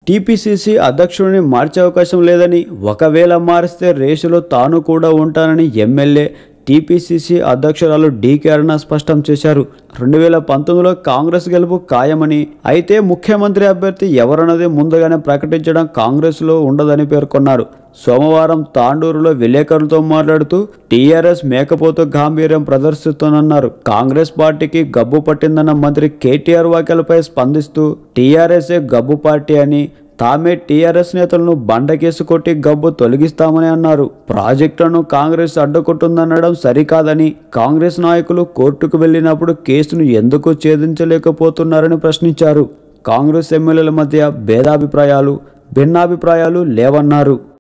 TPCC అధ్యక్షుడిని మార్చే అవకాశం లేదని ఒకవేళ మారిస్తే రేసులో తాను కూడా ఉంటానని ఎమ్మెల్యే టీపీసీసీ అధ్యక్షురాలు డీకే అరుణ స్పష్టం చేశారు రెండు వేల పంతొమ్మిదిలో కాంగ్రెస్ గెలుపు ఖాయమని అయితే ముఖ్యమంత్రి అభ్యర్థి ఎవరన్నది ముందుగానే ప్రకటించడం కాంగ్రెస్లో ఉండదని పేర్కొన్నారు సోమవారం తాండూరులో విలేకరులతో మాట్లాడుతూ టీఆర్ఎస్ మేకపోతు గాంభీర్యం ప్రదర్శిస్తోనన్నారు కాంగ్రెస్ పార్టీకి గబ్బు పట్టిందన్న మంత్రి కేటీఆర్ వ్యాఖ్యలపై స్పందిస్తూ టీఆర్ఎస్ఏ గబ్బు పార్టీ అని తామే టీఆర్ఎస్ నేతలను బండకేసి కొట్టి గబ్బు తొలగిస్తామని అన్నారు ప్రాజెక్టులను కాంగ్రెస్ అడ్డుకుంటుందనడం సరికాదని కాంగ్రెస్ నాయకులు కోర్టుకు వెళ్ళినప్పుడు కేసును ఎందుకు ఛేదించలేకపోతున్నారని ప్రశ్నించారు కాంగ్రెస్ ఎమ్మెల్యేల మధ్య భేదాభిప్రాయాలు భిన్నాభిప్రాయాలు లేవన్నారు